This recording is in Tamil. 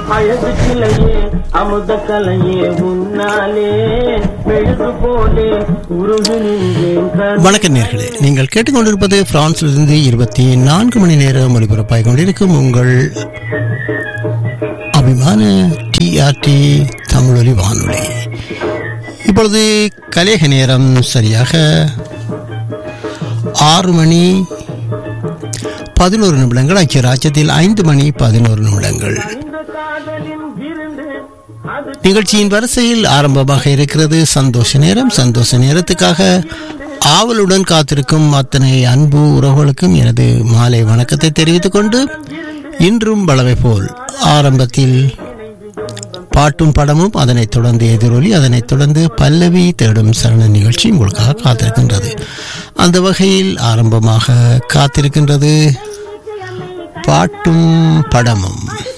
அழகு சிலையே அமுத கலையே உன்னாலே மெழுகு போலே உருகு நின்றேன் கண் வணக்கம் நேர்களே நீங்கள் கேட்டுக்கொண்டிருப்பது பிரான்சிலிருந்து இருபத்தி நான்கு மணி நேரம் ஒலிபரப்பாகிக் கொண்டிருக்கும் உங்கள் அபிமான டிஆர்டி தமிழொலி வானொலி இப்பொழுது கலேக நேரம் சரியாக ஆறு மணி பதினோரு நிமிடங்கள் ஐக்கிய ராஜ்யத்தில் ஐந்து மணி பதினோரு நிமிடங்கள் இந்த காதலின் விருந்து அது நிகழ்ச்சியின் வரிசையில் ஆரம்பமாக இருக்கிறது சந்தோஷ நேரம் சந்தோஷ நேரத்துக்காக ஆவலுடன் காத்திருக்கும் அத்தனை அன்பு உறவுகளுக்கும் எனது மாலை வணக்கத்தை தெரிவித்துக் கொண்டு இன்றும் பலவை போல் ஆரம்பத்தில் பாட்டும் படமும் அதனைத் தொடர்ந்து எதிரொலி அதனைத் தொடர்ந்து பல்லவி தேடும் சரண நிகழ்ச்சி உங்களுக்காக காத்திருக்கின்றது அந்த வகையில் ஆரம்பமாக காத்திருக்கின்றது பாட்டும் படமும்